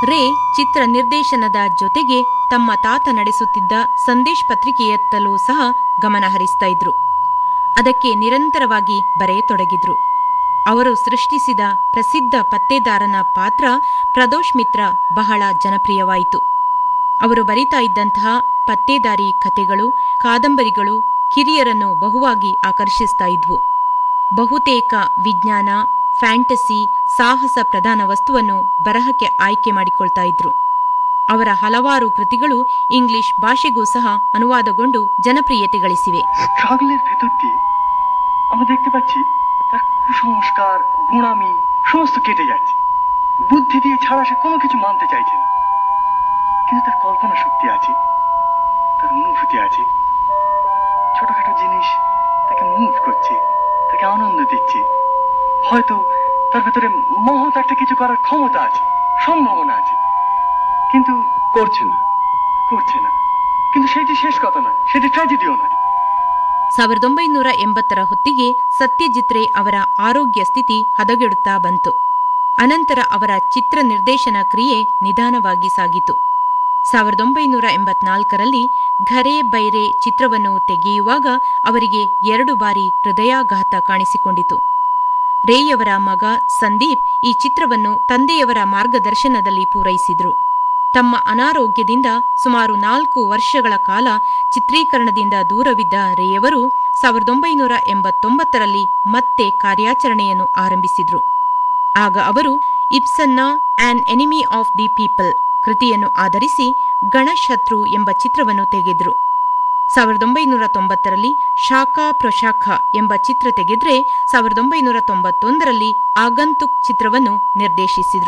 ರೇ ಚಿತ್ರ ನಿರ್ದೇಶನದ ಜೊತೆಗೆ ತಮ್ಮ ತಾತ ನಡೆಸುತ್ತಿದ್ದ ಸಂದೇಶ್ ಪತ್ರಿಕೆಯತ್ತಲೂ ಸಹ ಗಮನ ಹರಿಸ್ತಾ ಇದ್ರು ಅದಕ್ಕೆ ನಿರಂತರವಾಗಿ ಬರೆಯತೊಡಗಿದ್ರು ಅವರು ಸೃಷ್ಟಿಸಿದ ಪ್ರಸಿದ್ಧ ಪತ್ತೇದಾರನ ಪಾತ್ರ ಪ್ರದೋಷ್ ಮಿತ್ರ ಬಹಳ ಜನಪ್ರಿಯವಾಯಿತು ಅವರು ಬರಿತಾ ಇದ್ದಂತಹ ಪತ್ತೇದಾರಿ ಕಥೆಗಳು ಕಾದಂಬರಿಗಳು ಕಿರಿಯರನ್ನು ಬಹುವಾಗಿ ಆಕರ್ಷಿಸ್ತಾ ಇದ್ವು ಬಹುತೇಕ ವಿಜ್ಞಾನ ಫ್ಯಾಂಟಸಿ ಸಾಹಸ ಪ್ರಧಾನ ವಸ್ತುವನ್ನು ಬರಹಕ್ಕೆ ಆಯ್ಕೆ ಮಾಡಿಕೊಳ್ತಾ ಇದ್ರು ಅವರ ಹಲವಾರು ಕೃತಿಗಳು ಇಂಗ್ಲಿಷ್ ಭಾಷೆಗೂ ಸಹ ಅನುವಾದಗೊಂಡು ಜನಪ್ರಿಯತೆ ಗಳಿಸಿವೆ স্ট্রাগলের ভেতর দিয়ে আমরা দেখতে পাচ্ছি তার কুসংস্কার গুণামি সমস্ত কেটে যাচ্ছে বুদ্ধি দিয়ে ছাড়া সে কোনো কিছু মানতে চাইছে না কিন্তু তার কল্পনা শক্তি আছে তার অনুভূতি আছে ছোটখাটো জিনিস তাকে মুভ করছে তাকে আনন্দ দিচ্ছে হয়তো তার ভেতরে মহৎ একটা কিছু করার ক্ষমতা আছে সম্ভাবনা আছে কিন্তু করছে না করছে না কিন্তু সেটি শেষ কথা নয় সেটি ট্র্যাজেডিও নয় ಸಾವಿರದ ಒಂಬೈನೂರ ಎಂಬತ್ತರ ಹೊತ್ತಿಗೆ ಸತ್ಯಜಿತ್ ರೇ ಅವರ ಆರೋಗ್ಯ ಸ್ಥಿತಿ ಹದಗೆಡುತ್ತಾ ಬಂತು ಅನಂತರ ಅವರ ಚಿತ್ರ ನಿರ್ದೇಶನ ಕ್ರಿಯೆ ನಿಧಾನವಾಗಿ ಸಾಗಿತು ಸಾವಿರದ ಒಂಬೈನೂರ ಎಂಬತ್ನಾಲ್ಕರಲ್ಲಿ ಘರೆ ಬೈರೆ ಚಿತ್ರವನ್ನು ತೆಗೆಯುವಾಗ ಅವರಿಗೆ ಎರಡು ಬಾರಿ ಹೃದಯಾಘಾತ ಕಾಣಿಸಿಕೊಂಡಿತು ರೇಯವರ ಮಗ ಸಂದೀಪ್ ಈ ಚಿತ್ರವನ್ನು ತಂದೆಯವರ ಮಾರ್ಗದರ್ಶನದಲ್ಲಿ ಪೂರೈಸಿದ್ರು ತಮ್ಮ ಅನಾರೋಗ್ಯದಿಂದ ಸುಮಾರು ನಾಲ್ಕು ವರ್ಷಗಳ ಕಾಲ ಚಿತ್ರೀಕರಣದಿಂದ ದೂರವಿದ್ದ ರೇಯವರು ಸಾವಿರದ ಒಂಬೈನೂರ ಎಂಬತ್ತೊಂಬತ್ತರಲ್ಲಿ ಮತ್ತೆ ಕಾರ್ಯಾಚರಣೆಯನ್ನು ಆರಂಭಿಸಿದ್ರು ಆಗ ಅವರು ಇಬ್ಸನ್ನ an enemy of the people ಕೃತಿಯನ್ನು ಆಧರಿಸಿ ಗಣಶತ್ರು ಎಂಬ ಚಿತ್ರವನ್ನು ತೆಗೆದ್ರು ಸಾವಿರದ ಒಂಬೈನೂರ ತೊಂಬತ್ತರಲ್ಲಿ ಶಾಖಾ ಪ್ರಶಾಖ ಎಂಬ ಚಿತ್ರ ತೆಗೆದ್ರೆ ಸಾವಿರದ ಒಂಬೈನೂರ ತೊಂಬತ್ತೊಂದರಲ್ಲಿ ಆಗಂತುಕ್ ಚಿತ್ರವನ್ನು ನಿರ್ದೇಶಿಸಿದ್ರು